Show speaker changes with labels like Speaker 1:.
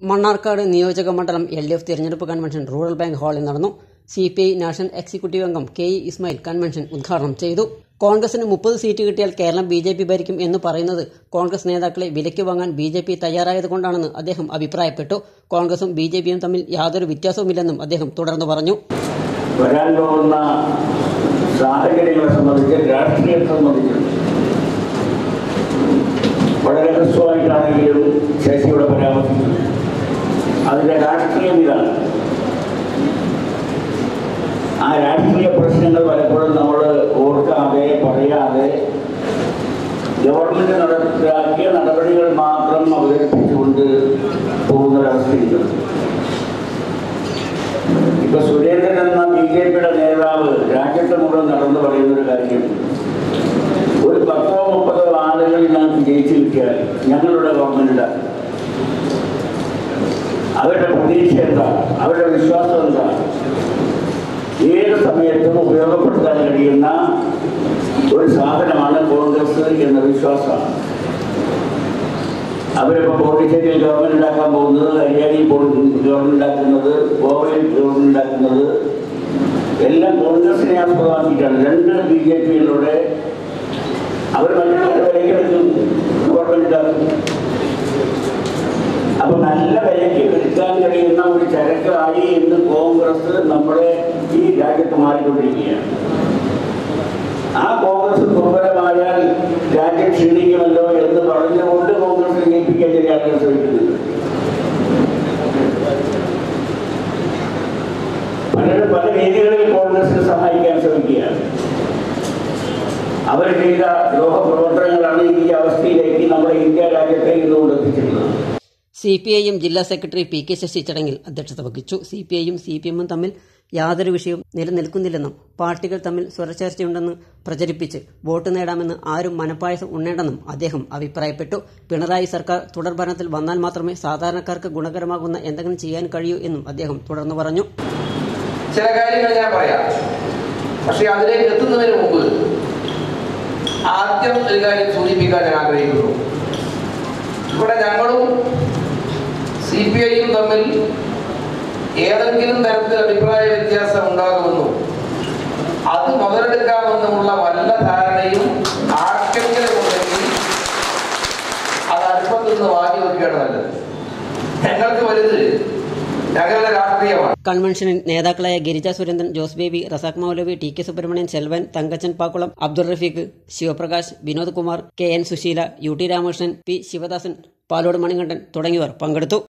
Speaker 1: മണ്ണാർക്കാട് നിയോജക മണ്ഡലം L D F തിരഞ്ഞെടുപ്പ് കൺവെൻഷൻ റൂറൽ ബാങ്ക് ഹാളിൽ നടന്നു C P I national executive അംഗം കെ ഇ ഇസ്മായിൽ കൺവെൻഷൻ ഉദ്ഘാടനം ചെയ്തു കോൺഗ്രസിന് മുപ്പത് സീറ്റ് കിട്ടിയാൽ കേരളം ബി ജെ പി ഭരിക്കും എന്ന് പറയുന്നത് കോൺഗ്രസ് നേതാക്കളെ വിലയ്ക്ക് വാങ്ങാൻ ബി ജെ പി തയ്യാറായതുകൊണ്ടാണെന്ന് അദ്ദേഹം അഭിപ്രായപ്പെട്ടു കോൺഗ്രസും ബി ജെ പിയും തമ്മിൽ യാതൊരു വ്യത്യാസവുമില്ലെന്നും അദ്ദേഹം തുടർന്ന് പറഞ്ഞു
Speaker 2: വരാൻ പോകുന്ന സാഹചര്യങ്ങളെ സംബന്ധിച്ച് രാഷ്ട്രീയത്തെ സംബന്ധിച്ച് വളരെ ഹ്രസ്വമായിട്ടാണെങ്കിലും ശശിയുടെ പരാമർശിക്കുന്നു അതിന്റെ രാഷ്ട്രീയം ഇതാണ് ആ രാഷ്ട്രീയ പ്രശ്നങ്ങൾ പലപ്പോഴും നമ്മൾ ഓർക്കാതെ പറയാതെ ഗവൺമെന്റ് നടപ്പിലാക്കിയ നടപടികൾ മാത്രം അവതരിപ്പിച്ചുകൊണ്ട് പോകുന്നൊരവസ്ഥയുണ്ട് ഇപ്പൊ സുരേന്ദ്രൻ എന്ന ബി ജെ പിയുടെ നേതാവ് രാജ്യത്ത് മുഴുവൻ നടന്നു പറയുന്ന ഒരു കാര്യം ഒരു പത്തോ മുപ്പതോ ആളുകൾ ഞങ്ങൾക്ക് ജയിച്ചു കിട്ടിയാൽ ഞങ്ങളുടെ ഗവൺമെന്റ് അവരുടെ പ്രതീക്ഷ എന്താ അവരുടെ വിശ്വാസം എന്താ ഏത് സമയത്തും ഉപയോഗപ്പെടുത്താൻ കഴിയുന്ന ഒരു സാധനമാണ് കോൺഗ്രസ് എന്ന വിശ്വാസമാണ് അവരിപ്പോൾ പോണ്ടിച്ചേരിയിൽ ഗവൺമെന്റ് ഉണ്ടാക്കാൻ പോകുന്നത് ഹരിയാനയിൽ ഗവൺമെന്റ് ഉണ്ടാക്കുന്നത് ഗോവയിൽ ഗവൺമെന്റ് ഉണ്ടാക്കുന്നത് എല്ലാം കോൺഗ്രസിനെ ആസ്പദമാക്കിയിട്ടാണ് രണ്ട് ബി ജെ പിയിലൂടെ അവർ മറ്റു വിലക്കെടുക്കും ഗവൺമെന്റ് ഉണ്ടാക്കും അപ്പൊ നല്ല വിലയ്ക്ക് വിൽക്കാൻ കഴിയുന്ന ഒരു ചരക്കായി ഇന്ന് കോൺഗ്രസ് നമ്മുടെ ഈ രാജ്യത്ത് മാറിക്കൊണ്ടിരിക്കുകയാണ് ആ കോൺഗ്രസ് ദുർബലമായാൽ രാജ്യം ക്ഷീണിക്കുമല്ലോ എന്ന് പറഞ്ഞുകൊണ്ട് കോൺഗ്രസ് ജയിപ്പിക്കാൻ ചില ആളുകൾ ശ്രമിക്കുന്നുണ്ട് പലരും പല രീതികളിൽ കോൺഗ്രസിനെ സഹായിക്കാൻ ശ്രമിക്കുകയാണ് അവർ ചെയ്ത ദ്രോഹ പ്രവർത്തനങ്ങളാണ് ഈ അവസ്ഥയിലേക്ക് നമ്മുടെ ഇന്ത്യ രാജ്യത്തെ ഇന്നുകൊണ്ട് എത്തിച്ചിട്ടുള്ളത്
Speaker 1: സി പി ഐഎം ജില്ലാ സെക്രട്ടറി പി കെ ശശി ചടങ്ങിൽ അധ്യക്ഷത വഹിച്ചു സി പി ഐയും സി പി എമ്മും തമ്മിൽ യാതൊരു വിഷയവും നിലനിൽക്കുന്നില്ലെന്നും പാർട്ടികൾ തമ്മിൽ സ്വരച്ചേർച്ചയുണ്ടെന്ന് പ്രചരിപ്പിച്ച് വോട്ട് നേടാമെന്ന് ആരും മനപ്പായസം ഉണ്ണേണ്ടെന്നും അദ്ദേഹം അഭിപ്രായപ്പെട്ടു പിണറായി സർക്കാർ തുടർഭരണത്തിൽ വന്നാൽ മാത്രമേ സാധാരണക്കാർക്ക് ഗുണകരമാകുന്ന എന്തെങ്കിലും ചെയ്യാൻ കഴിയൂ എന്നും അദ്ദേഹം തുടർന്നു പറഞ്ഞു
Speaker 3: ചില കാര്യങ്ങൾ ഞാൻ പറയാം പക്ഷെ അതിലേക്ക് എത്തുന്നതിന് മുമ്പ് ആദ്യം ഒരു കാര്യം സൂചിപ്പിക്കാൻ ഞാൻ ആഗ്രഹിക്കുന്നു ഇവിടെ ഞങ്ങളും സി പി ഐയും തമ്മിൽ ഏതെങ്കിലും തരത്തിൽ അഭിപ്രായ വ്യത്യാസം ഉണ്ടാകുമെന്നും അത് മുതലെടുക്കാമെന്നുമുള്ള വല്ല ധാരണയും ആർക്കെങ്കിലും ഉണ്ടെങ്കിൽ അത് അടുപ്പത്ത് നിന്ന് വാങ്ങി വെക്കുകയാണ് നല്ലത് ഞങ്ങൾക്ക് വലുത് ഞങ്ങളുടെ രാഷ്ട്രീയമാണ്
Speaker 1: കൺവെൻഷനിൽ നേതാക്കളായ Girija Surendran Jose Baby Razak Maulavi T K Subramanian Selvan Thankachan Pakkulam Abdul Rafeeq Sivaprakash Vinod Kumar K N Susheela U T Ramakrishnan P Sivadasan Palode Manikandan തുടങ്ങിയവർ പങ്കെടുത്തു